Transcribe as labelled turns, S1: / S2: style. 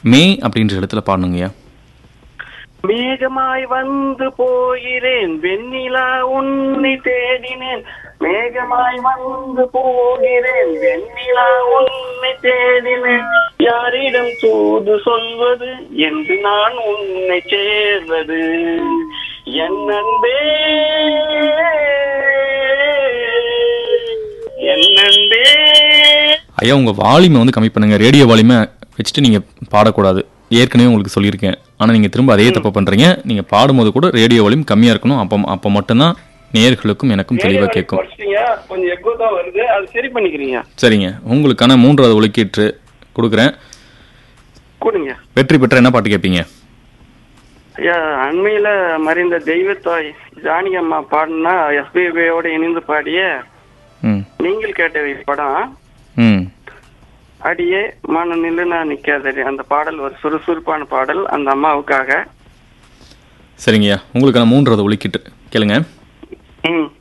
S1: மே அப்படின்ற இடத்துல பாடணுங்கய்யா
S2: மேகமாய் வந்து போகிறேன் வெண்ணிலா உன்னை தேடினேன் மேகமாய் வந்து போகிறேன் வெண்ணிலா உன்னை தேடினேன் யாரிடம் தூது சொல்வது என்று நான் உன்னை சேர்வது என் அன்பே என் அன்பே
S1: ஐயா உங்கள் வால்யூமை வந்து கம்மி பண்ணுங்க ரேடியோ வால்யூமை வச்சுட்டு நீங்கள் பாடக்கூடாது ஏற்கனவே உங்களுக்கு சொல்லியிருக்கேன் ஆனால் நீங்கள் திரும்ப அதே தப்பு பண்ணுறீங்க நீங்கள் பாடும்போது கூட ரேடியோ வால்யூம் கம்மியாக இருக்கணும் அப்போ அப்போ மட்டும்தான் நேயர்களுக்கும் எனக்கும் தெளிவாக கேட்கும்
S2: குறைச்சிட்டீங்க கொஞ்சம் எக்கோ தான் வருது அது சரி பண்ணிக்கிறீங்க
S1: சரிங்க உங்களுக்கான மூன்றாவது ஒலிக்கீற்று கொடுக்குறேன்
S2: கொடுங்க
S1: வெற்றி பெற்ற என்ன பாட்டு கேட்பீங்க
S2: ஐயா அண்மையில மறைந்த தெய்வத்தாய் ஜானகி அம்மா பாடினா எஸ்பிபியோட இணைந்து பாடிய
S1: ம்
S2: நீங்கள் கேட்டவை படம்
S1: ம்
S2: அடியே மன நில்லு நான் நிக்காதடி அந்த பாடல் ஒரு சுறுசுறுப்பான பாடல் அந்த அம்மாவுக்காக
S1: சரிங்கய்யா உங்களுக்கான மூன்றாவது ஒலிக்கீற்று கேளுங்க
S2: ம்